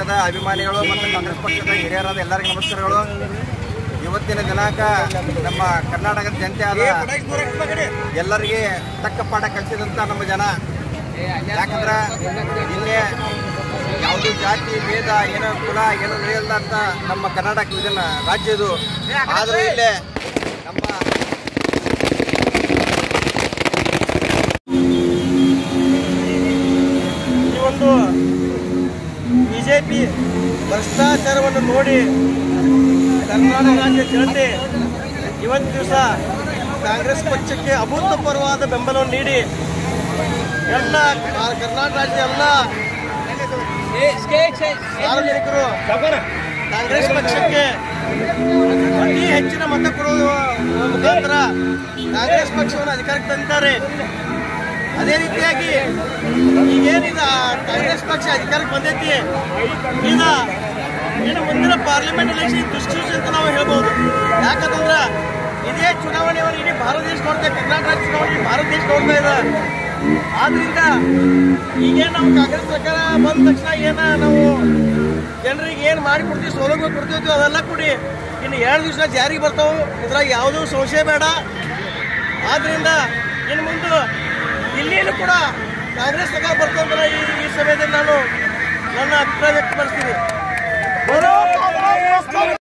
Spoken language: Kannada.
ಪಕ್ಷದ ಅಭಿಮಾನಿಗಳು ಮತ್ತು ಕಾಂಗ್ರೆಸ್ ಪಕ್ಷದ ಹಿರಿಯರಾದ ಎಲ್ಲರಿಗೂ ನಮಸ್ಕಾರಗಳು ಇವತ್ತಿನ ದಿನಾಂಕ ನಮ್ಮ ಕರ್ನಾಟಕದ ಜನತೆ ಆದ ಎಲ್ಲರಿಗೆ ತಕ್ಕ ಪಾಠ ಕಲಿಸಿದಂಥ ನಮ್ಮ ಜನ ಯಾಕಂದ್ರೆ ಇಲ್ಲೇ ಯಾವುದು ಜಾತಿ ಭೇದ ಏನೋ ಕುಲ ಏನೋ ನಡೆಯಲ್ದಂತ ನಮ್ಮ ಕರ್ನಾಟಕ ಇದನ್ನ ರಾಜ್ಯ ಇದು ಆದರೂ ಇಲ್ಲೇ ನಮ್ಮ ಈ ಒಂದು ಬಿಜೆಪಿ ಭ್ರಷ್ಟಾಚಾರವನ್ನು ನೋಡಿ ಕರ್ನಾಟಕ ರಾಜ್ಯ ಜನತೆ ಇವತ್ತು ದಿವಸ ಕಾಂಗ್ರೆಸ್ ಪಕ್ಷಕ್ಕೆ ಅಭೂತಪೂರ್ವವಾದ ಬೆಂಬಲವನ್ನು ನೀಡಿ ಎಲ್ಲ ಕಾ- ಕರ್ನಾಟಕ ರಾಜ್ಯ ಎಲ್ಲ ಸಾರ್ವಜನಿಕರು ಕಾಂಗ್ರೆಸ್ ಪಕ್ಷಕ್ಕೆ ಅತಿ ಹೆಚ್ಚಿನ ಮತ ಕೊಡುವ ಮುಖಾಂತರ ಕಾಂಗ್ರೆಸ್ ಪಕ್ಷವನ್ನು ಅಧಿಕಾರಕ್ಕೆ ತಂದಿದ್ದಾರೆ ಅದೇ ರೀತಿಯಾಗಿ ಈಗೇನಿದ ಕಾಂಗ್ರೆಸ್ ಪಕ್ಷ ಅಧಿಕಾರಕ್ಕೆ ಬಂದೈತಿ ಈಗ ಇನ್ನು ಮುಂದಿನ ಪಾರ್ಲಿಮೆಂಟ್ ಎಲೆಕ್ಷನ್ ದುಷ್ಕೃಷಿ ಅಂತ ನಾವು ಹೇಳ್ಬೋದು ಯಾಕಂತಂದ್ರೆ ಇದೇ ಚುನಾವಣೆಯನ್ನು ಇಡೀ ಭಾರತ ದೇಶ ನೋಡ್ತಾ ಇದೆ. ಕರ್ನಾಟಕ ರಾಜ್ಯ ಚುನಾವಣೆ ಇಡೀ ಭಾರತ ದೇಶ ನೋಡ್ತಾ ಇದೆ ಆದ್ರಿಂದ ಈಗೇನು ನಾವು ಕಾಂಗ್ರೆಸ್ ಸರ್ಕಾರ ಬಂದ ತಕ್ಷಣ ಏನ ನಾವು ಜನರಿಗೆ ಏನು ಮಾಡಿ ಕೊಡ್ತೀವಿ ಸೌಲಭ್ಯ ಕೊಡ್ತೀವಿ ಅವೆಲ್ಲ ಕೂಡಿ ಇನ್ನು ಎರಡು ದಿವಸ ಜಾರಿಗೆ ಬರ್ತಾವೆ ಇದ್ರಾಗ ಯಾವುದೂ ಸಂಶಯ ಬೇಡ ಆದ್ರಿಂದ ಇನ್ನು ಮುಂದೆ ಇಲ್ಲಿಯೂ ಕೂಡ ಕಾಂಗ್ರೆಸ್ ಸರ್ಕಾರ ಬರ್ತಂದ್ರೆ ಈ ಈ ಸಮಯದಲ್ಲಿ ನಾನು ನನ್ನ ಅಭಿಪ್ರಾಯ ವ್ಯಕ್ತಪಡಿಸ್ತೀನಿ